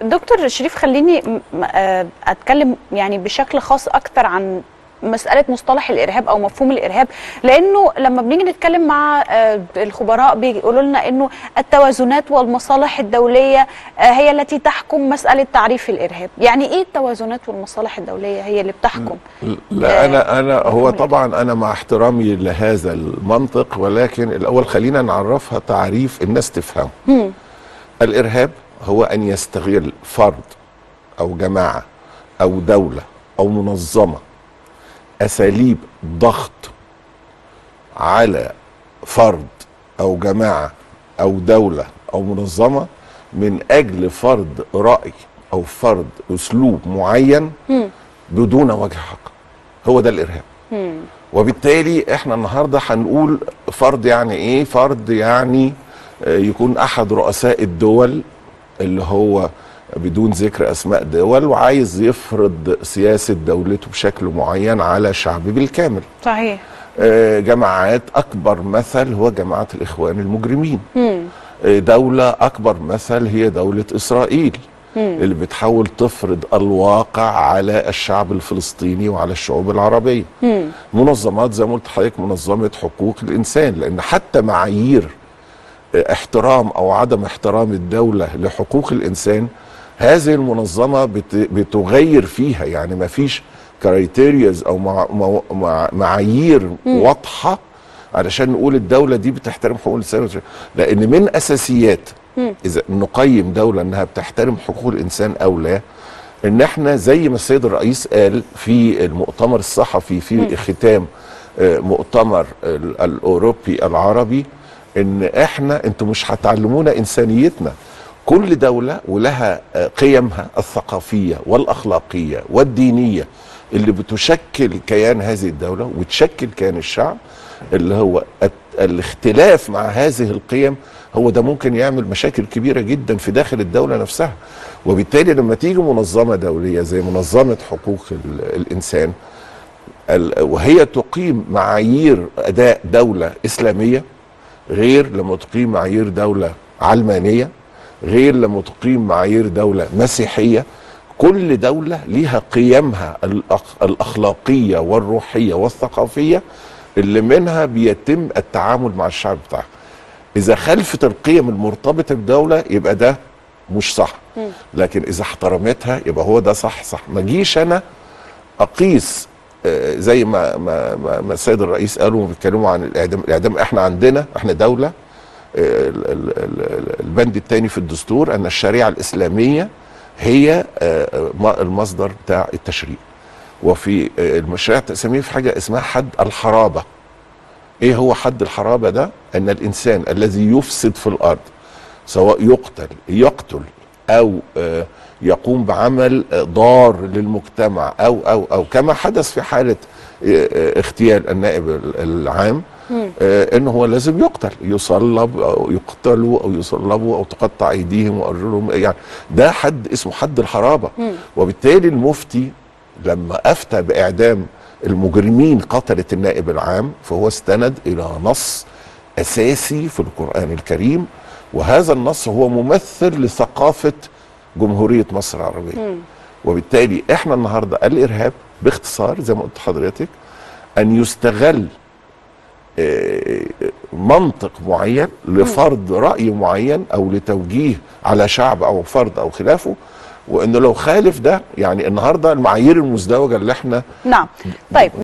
دكتور شريف خليني م- م- آه، اتكلم يعني بشكل خاص اكتر عن مسألة مصطلح الإرهاب أو مفهوم الإرهاب لأنه لما بنيجي نتكلم مع آه، الخبراء بيقولوا لنا أنه التوازنات والمصالح الدولية آه، هي التي تحكم مسألة تعريف الإرهاب يعني إيه التوازنات والمصالح الدولية هي اللي بتحكم لا انا انا هو مفهوم طبعا انا مع احترامي لهذا المنطق ولكن الاول خلينا نعرفها تعريف الناس تفهمه مم. الارهاب هو ان يستغل فرد او جماعه او دوله او منظمه اساليب ضغط على فرد او جماعه او دوله او منظمه من اجل فرض راي او فرض اسلوب معين مم. بدون وجه حق هو ده الارهاب مم. وبالتالي احنا النهارده هنقول فرد يعني ايه فرد يعني آه، يكون احد رؤساء الدول اللي هو بدون ذكر اسماء دول وعايز يفرض سياسه دولته بشكل معين على الشعب بالكامل صحيح آه، جماعات اكبر مثل هو جماعه الاخوان المجرمين مم. آه، دوله اكبر مثل هي دوله اسرائيل مم. اللي بتحاول تفرض الواقع على الشعب الفلسطيني وعلى الشعوب العربيه مم. منظمات زي ما قلت لحضرتك منظمه حقوق الانسان لان حتى معايير احترام او عدم احترام الدوله لحقوق الانسان هذه المنظمه بت- بتغير فيها يعني ما فيش كرايتيرياز او مع مع مع معايير واضحه علشان نقول الدوله دي بتحترم حقوق الانسان لان من اساسيات اذا نقيم دوله انها بتحترم حقوق الانسان او لا ان احنا زي ما السيد الرئيس قال في المؤتمر الصحفي في ختام آه، مؤتمر ال- الاوروبي العربي ان احنا انتوا مش هتعلمونا انسانيتنا كل دوله ولها آه، قيمها الثقافيه والاخلاقيه والدينيه اللي بتشكل كيان هذه الدوله وتشكل كيان الشعب اللي هو الت- الاختلاف مع هذه القيم هو ده ممكن يعمل مشاكل كبيره جدا في داخل الدوله نفسها وبالتالي لما تيجي منظمه دوليه زي منظمه حقوق ال- الانسان ال- وهي تقيم معايير اداء دوله اسلاميه غير لما تقيم معايير دوله علمانيه غير لما تقيم معايير دوله مسيحيه كل دوله ليها قيمها الأخ- الاخلاقيه والروحيه والثقافيه اللي منها بيتم التعامل مع الشعب بتاعها اذا خلفت القيم المرتبطه بالدوله يبقى ده مش صح لكن اذا احترمتها يبقى هو ده صح صح ما جيش انا اقيس آه، زي ما ما ما, ما السيد الرئيس قالوا بيتكلموا عن الاعدام الاعدام احنا عندنا احنا دوله آه، ال- ال- ال- البند الثاني في الدستور ان الشريعه الاسلاميه هي آه، آه، المصدر بتاع التشريع وفي آه، الشريعه الاسلاميه في حاجه اسمها حد الحرابه ايه هو حد الحرابه ده ان الانسان الذي يفسد في الارض سواء يقتل يقتل او آه، يقوم بعمل آه، ضار للمجتمع او او او كما حدث في حاله آه، آه، اغتيال النائب ال- العام آه، ان هو لازم يقتل يصلب او يقتلوا او يصلبوا او تقطع ايديهم وارجلهم يعني ده حد اسمه حد الحرابه وبالتالي المفتي لما افتى باعدام المجرمين قتله النائب العام فهو استند الى نص اساسي في القران الكريم وهذا النص هو ممثل لثقافه جمهوريه مصر العربيه وبالتالي احنا النهارده الارهاب باختصار زي ما قلت لحضرتك ان يستغل آه، منطق معين لفرض راي معين او لتوجيه على شعب او فرد او خلافه وانه لو خالف ده يعني النهارده المعايير المزدوجه اللي احنا نعم طيب